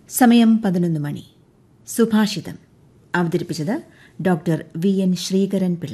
സമയം പതിനൊന്ന് മണി സുഭാഷിതം അവതരിപ്പിച്ചത് doctor V N Sreekaran Pillai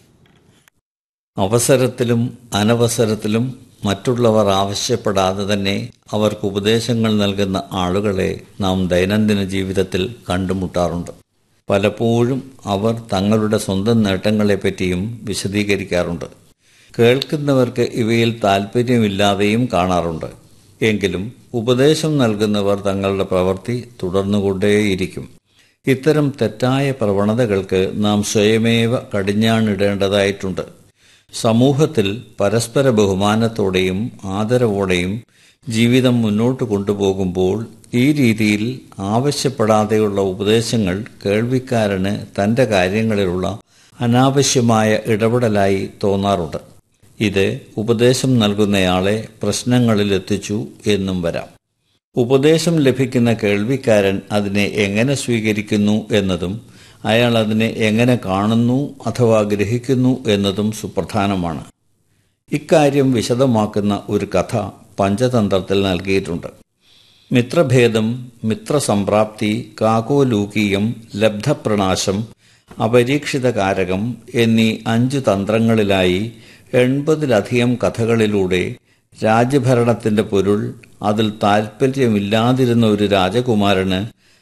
അവസരത്തിലും അനവസരത്തിലും മറ്റുള്ളവർ ആവശ്യപ്പെടാതെ തന്നെ അവർക്ക് ഉപദേശങ്ങൾ നൽകുന്ന ആളുകളെ നാം ദൈനംദിന ജീവിതത്തിൽ കണ്ടുമുട്ടാറുണ്ട് പലപ്പോഴും അവർ തങ്ങളുടെ സ്വന്തം നേട്ടങ്ങളെപ്പറ്റിയും വിശദീകരിക്കാറുണ്ട് കേൾക്കുന്നവർക്ക് ഇവയിൽ താൽപ്പര്യമില്ലാതെയും കാണാറുണ്ട് എങ്കിലും ഉപദേശം നൽകുന്നവർ തങ്ങളുടെ പ്രവൃത്തി തുടർന്നുകൊണ്ടേയിരിക്കും ഇത്തരം തെറ്റായ പ്രവണതകൾക്ക് നാം സ്വയമേവ കടിഞ്ഞാണിടേണ്ടതായിട്ടുണ്ട് സമൂഹത്തിൽ പരസ്പര ബഹുമാനത്തോടെയും ആദരവോടെയും ജീവിതം മുന്നോട്ട് കൊണ്ടുപോകുമ്പോൾ ഈ രീതിയിൽ ആവശ്യപ്പെടാതെയുള്ള ഉപദേശങ്ങൾ കേൾവിക്കാരന് തന്റെ കാര്യങ്ങളിലുള്ള അനാവശ്യമായ ഇടപെടലായി തോന്നാറുണ്ട് ഇത് ഉപദേശം നൽകുന്നയാളെ പ്രശ്നങ്ങളിലെത്തിച്ചു എന്നും വരാം ഉപദേശം ലഭിക്കുന്ന കേൾവിക്കാരൻ അതിനെ എങ്ങനെ സ്വീകരിക്കുന്നു എന്നതും അയാൾ അതിനെ എങ്ങനെ കാണുന്നു അഥവാ ഗ്രഹിക്കുന്നു എന്നതും സുപ്രധാനമാണ് ഇക്കാര്യം വിശദമാക്കുന്ന ഒരു കഥ പഞ്ചതന്ത്രത്തിൽ നൽകിയിട്ടുണ്ട് മിത്രഭേദം മിത്രസംപ്രാപ്തി കാകോലൂകീയം ലബ്ധപ്രണാശം അപരീക്ഷിതകാരകം എന്നീ അഞ്ചു തന്ത്രങ്ങളിലായി എൺപതിലധികം കഥകളിലൂടെ രാജ്യഭരണത്തിന്റെ പൊരുൾ അതിൽ താൽപ്പര്യമില്ലാതിരുന്ന ഒരു രാജകുമാരന്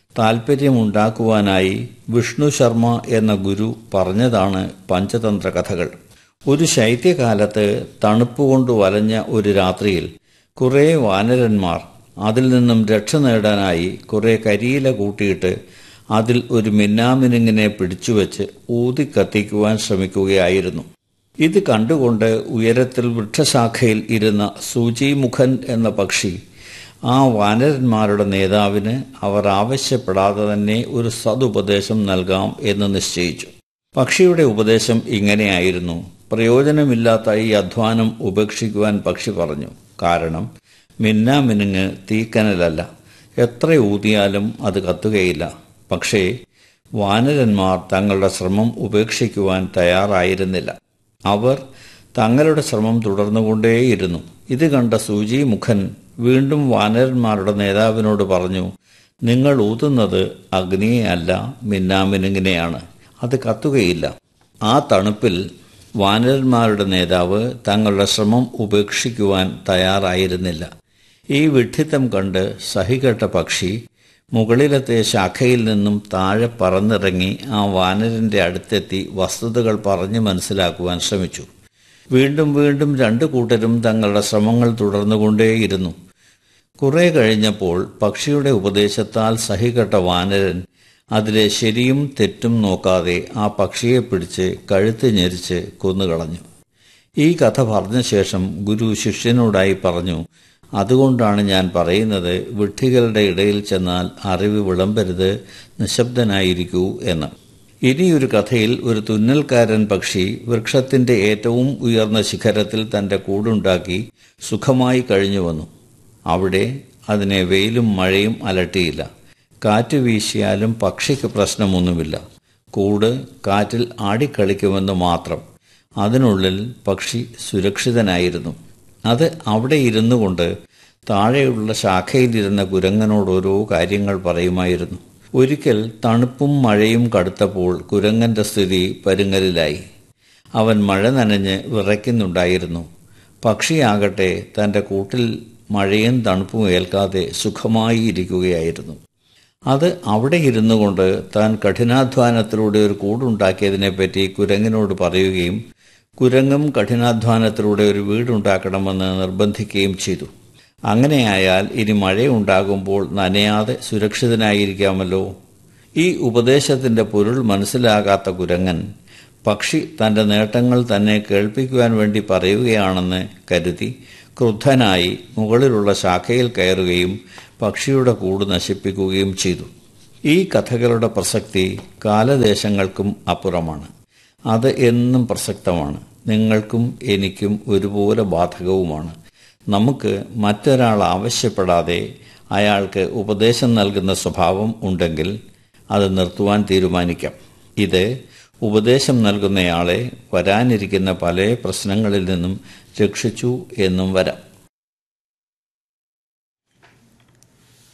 താൽപ്പര്യമുണ്ടാക്കുവാനായി വിഷ്ണു ശർമ്മ എന്ന ഗുരു പറഞ്ഞതാണ് പഞ്ചതന്ത്ര കഥകൾ ഒരു ശൈത്യകാലത്ത് തണുപ്പുകൊണ്ട് വലഞ്ഞ ഒരു രാത്രിയിൽ കുറെ വാനരന്മാർ അതിൽ നിന്നും രക്ഷ നേടാനായി കുറെ കരിയില കൂട്ടിയിട്ട് അതിൽ ഒരു മിന്നാമിനുങ്ങിനെ പിടിച്ചുവെച്ച് ഊതി കത്തിക്കുവാൻ ശ്രമിക്കുകയായിരുന്നു ഇത് കണ്ടുകൊണ്ട് ഉയരത്തിൽ വൃക്ഷശാഖയിൽ ഇരുന്ന സൂചിമുഖൻ എന്ന പക്ഷി ആ വാനരന്മാരുടെ നേതാവിന് അവർ ആവശ്യപ്പെടാതെ തന്നെ ഒരു സതുപദേശം നൽകാം എന്ന് നിശ്ചയിച്ചു പക്ഷിയുടെ ഉപദേശം ഇങ്ങനെയായിരുന്നു പ്രയോജനമില്ലാത്ത ഈ അധ്വാനം ഉപേക്ഷിക്കുവാൻ പക്ഷി പറഞ്ഞു കാരണം മിന്നാമിനുങ്ങ് തീക്കനലല്ല എത്ര ഊതിയാലും അത് കത്തുകയില്ല പക്ഷേ വാനരന്മാർ തങ്ങളുടെ ശ്രമം ഉപേക്ഷിക്കുവാൻ തയ്യാറായിരുന്നില്ല അവർ തങ്ങളുടെ ശ്രമം തുടർന്നുകൊണ്ടേയിരുന്നു ഇത് കണ്ട സൂചി മുഖൻ വീണ്ടും വാനരന്മാരുടെ നേതാവിനോട് പറഞ്ഞു നിങ്ങൾ ഊതുന്നത് അഗ്നിയെ അല്ല മിന്നാമിനുങ്ങിനെയാണ് അത് കത്തുകയില്ല ആ തണുപ്പിൽ വാനരന്മാരുടെ നേതാവ് തങ്ങളുടെ ശ്രമം ഉപേക്ഷിക്കുവാൻ തയ്യാറായിരുന്നില്ല ഈ വിഡ്ഢിത്തം കണ്ട് സഹികെട്ട പക്ഷി മുകളിലത്തെ ശാഖയിൽ നിന്നും താഴെ പറന്നിറങ്ങി ആ വാനരന്റെ അടുത്തെത്തി വസ്തുതകൾ പറഞ്ഞു മനസ്സിലാക്കുവാൻ ശ്രമിച്ചു വീണ്ടും വീണ്ടും രണ്ടു കൂട്ടരും തങ്ങളുടെ ശ്രമങ്ങൾ തുടർന്നുകൊണ്ടേയിരുന്നു കുറെ കഴിഞ്ഞപ്പോൾ പക്ഷിയുടെ ഉപദേശത്താൽ സഹികെട്ട വാനരൻ അതിലെ ശരിയും തെറ്റും നോക്കാതെ ആ പക്ഷിയെ പിടിച്ച് കഴുത്ത് ഞെരിച്ച് കൊന്നുകളഞ്ഞു ഈ കഥ പറഞ്ഞ ശേഷം ഗുരു ശിഷ്യനോടായി പറഞ്ഞു അതുകൊണ്ടാണ് ഞാൻ പറയുന്നത് വിഡ്ഢികളുടെ ഇടയിൽ ചെന്നാൽ അറിവ് വിളമ്പരുത് നിശബ്ദനായിരിക്കൂ എന്ന് ഇനിയൊരു കഥയിൽ ഒരു തുന്നൽക്കാരൻ പക്ഷി വൃക്ഷത്തിന്റെ ഏറ്റവും ഉയർന്ന ശിഖരത്തിൽ തന്റെ കൂടുണ്ടാക്കി സുഖമായി കഴിഞ്ഞു വന്നു അവിടെ അതിനെ വെയിലും മഴയും അലട്ടിയില്ല കാറ്റ് വീശിയാലും പക്ഷിക്ക് പ്രശ്നമൊന്നുമില്ല കൂട് കാറ്റിൽ ആടിക്കളിക്കുമെന്ന് മാത്രം അതിനുള്ളിൽ പക്ഷി സുരക്ഷിതനായിരുന്നു അത് അവിടെ ഇരുന്നു കൊണ്ട് താഴെയുള്ള ശാഖയിലിരുന്ന കുരങ്ങനോട് ഓരോ കാര്യങ്ങൾ പറയുമായിരുന്നു ഒരിക്കൽ തണുപ്പും മഴയും കടുത്തപ്പോൾ കുരങ്ങന്റെ സ്ഥിതി പരുങ്ങലിലായി അവൻ മഴ നനഞ്ഞ് വിറയ്ക്കുന്നുണ്ടായിരുന്നു പക്ഷിയാകട്ടെ തന്റെ കൂട്ടിൽ മഴയും തണുപ്പും ഏൽക്കാതെ സുഖമായി ഇരിക്കുകയായിരുന്നു അത് അവിടെ ഇരുന്നു കൊണ്ട് താൻ കഠിനാധ്വാനത്തിലൂടെ ഒരു കൂടുണ്ടാക്കിയതിനെപ്പറ്റി കുരങ്ങിനോട് പറയുകയും കുരങ്ങും കഠിനാധ്വാനത്തിലൂടെ ഒരു വീടുണ്ടാക്കണമെന്ന് നിർബന്ധിക്കുകയും ചെയ്തു അങ്ങനെയായാൽ ഇനി മഴയുണ്ടാകുമ്പോൾ നനയാതെ സുരക്ഷിതനായിരിക്കാമല്ലോ ഈ ഉപദേശത്തിന്റെ പൊരുൾ മനസ്സിലാകാത്ത കുരങ്ങൻ പക്ഷി തന്റെ നേട്ടങ്ങൾ തന്നെ കേൾപ്പിക്കുവാൻ വേണ്ടി പറയുകയാണെന്ന് കരുതി ക്രുദ്ധനായി മുകളിലുള്ള ശാഖയിൽ കയറുകയും പക്ഷിയുടെ കൂട് നശിപ്പിക്കുകയും ചെയ്തു ഈ കഥകളുടെ പ്രസക്തി കാലദേശങ്ങൾക്കും അപ്പുറമാണ് അത് എന്നും പ്രസക്തമാണ് നിങ്ങൾക്കും എനിക്കും ഒരുപോലെ ബാധകവുമാണ് നമുക്ക് മറ്റൊരാൾ ആവശ്യപ്പെടാതെ അയാൾക്ക് ഉപദേശം നൽകുന്ന സ്വഭാവം ഉണ്ടെങ്കിൽ അത് നിർത്തുവാൻ തീരുമാനിക്കാം ഇത് ഉപദേശം നൽകുന്നയാളെ വരാനിരിക്കുന്ന പല പ്രശ്നങ്ങളിൽ നിന്നും രക്ഷിച്ചു എന്നും വരാം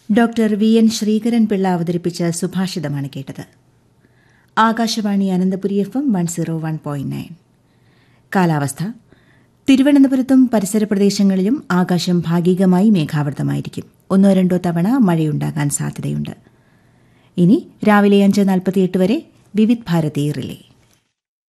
doctor V N Sreekaran Pillai അവതരിപ്പിച്ച സുഭാഷിതമാണ് കേട്ടത് Akashvani Ananthapuri F M one zero one point nine കാലാവസ്ഥ തിരുവനന്തപുരത്തും പരിസര പ്രദേശങ്ങളിലും ആകാശം ഭാഗികമായി മേഘാവൃതമായിരിക്കും ഒന്നോ രണ്ടോ തവണ മഴയുണ്ടാകാൻ സാധ്യതയുണ്ട് ഇനി രാവിലെ അഞ്ച് നാൽപ്പത്തിയെട്ട് വരെ വിവിധ് ഭാരതി റിലേ